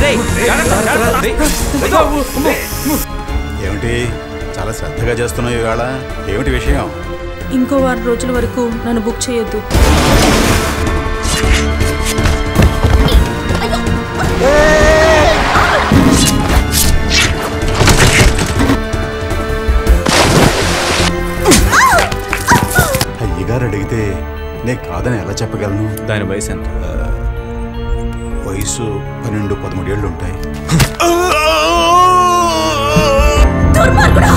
రేయ్, జాగ్రత్త, జాగ్రత్త. రేయ్, రేయ్. ఏమిటి చాలా శ్రద్ధగా చేస్తున్నావు ఇవాళ ఏమిటి విషయం ఇంకో వారం రోజుల వరకు నన్ను బుక్ చేయొద్దు అయ్యగారు అడిగితే నేను కాదని ఎలా చెప్పగలను దాని వయసు ఎంత వయసు పన్నెండు పదమూడేళ్ళు ఉంటాయి దుర్మార్గుడా